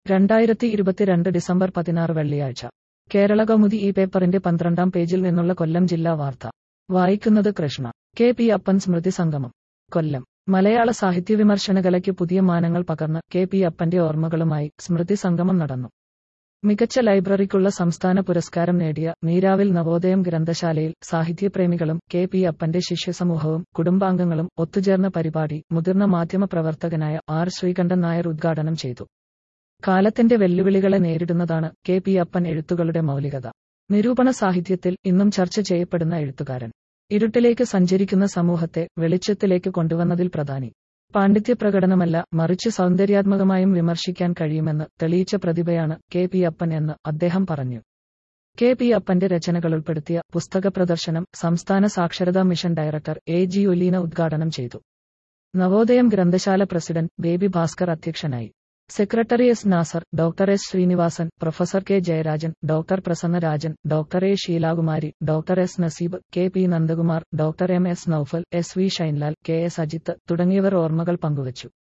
രണ്ടായിരത്തി ഇരുപത്തിരണ്ട് ഡിസംബർ പതിനാറ് വെള്ളിയാഴ്ച കേരള കൗമുദി ഈ പേപ്പറിന്റെ പന്ത്രണ്ടാം പേജിൽ നിന്നുള്ള കൊല്ലം ജില്ലാ വാർത്ത വായിക്കുന്നത് കൃഷ്ണ കെ പി അപ്പൻ സ്മൃതി സംഗമം കൊല്ലം മലയാള സാഹിത്യ വിമർശനകലയ്ക്ക് പുതിയ മാനങ്ങൾ പകർന്ന് കെ പി അപ്പന്റെ ഓർമ്മകളുമായി സ്മൃതി സംഗമം നടന്നു മികച്ച ലൈബ്രറിക്കുള്ള സംസ്ഥാന പുരസ്കാരം നേടിയ നീരാവിൽ നവോദയം ഗ്രന്ഥശാലയിൽ സാഹിത്യപ്രേമികളും കെ പി അപ്പന്റെ ശിഷ്യസമൂഹവും കുടുംബാംഗങ്ങളും ഒത്തുചേർന്ന പരിപാടി മുതിർന്ന മാധ്യമപ്രവർത്തകനായ ആർ ശ്രീകണ്ഠൻ നായർ ഉദ്ഘാടനം ചെയ്തു കാലത്തിന്റെ വെല്ലുവിളികളെ നേരിടുന്നതാണ് കെ പി അപ്പൻ എഴുത്തുകളുടെ മൗലികത നിരൂപണ സാഹിത്യത്തിൽ ഇന്നും ചർച്ച ചെയ്യപ്പെടുന്ന എഴുത്തുകാരൻ ഇരുട്ടിലേക്ക് സഞ്ചരിക്കുന്ന സമൂഹത്തെ വെളിച്ചത്തിലേക്ക് കൊണ്ടുവന്നതിൽ പ്രധാനി പാണ്ഡിത്യ പ്രകടനമല്ല മറിച്ച് സൗന്ദര്യാത്മകമായും വിമർശിക്കാൻ കഴിയുമെന്ന് തെളിയിച്ച പ്രതിഭയാണ് കെ പി അപ്പൻ എന്ന് അദ്ദേഹം പറഞ്ഞു കെ പി അപ്പന്റെ രചനകൾ ഉൾപ്പെടുത്തിയ പുസ്തക പ്രദർശനം സംസ്ഥാന സാക്ഷരതാ mission director A G Oleena ഉദ്ഘാടനം ചെയ്തു നവോദയം ഗ്രന്ഥശാല പ്രസിഡന്റ് ബേബി ഭാസ്കർ അധ്യക്ഷനായി secretary S Nasar doctor S Srinivasan professor K Jayarajan doctor Prasanna Rajan doctor A Sheelakumari doctor S Naseeb K P Nandakumar doctor M S Noufal S V Shinelal K S Ajith തുടങ്ങിയവർ ഓർമ്മകൾ പങ്കുവച്ചു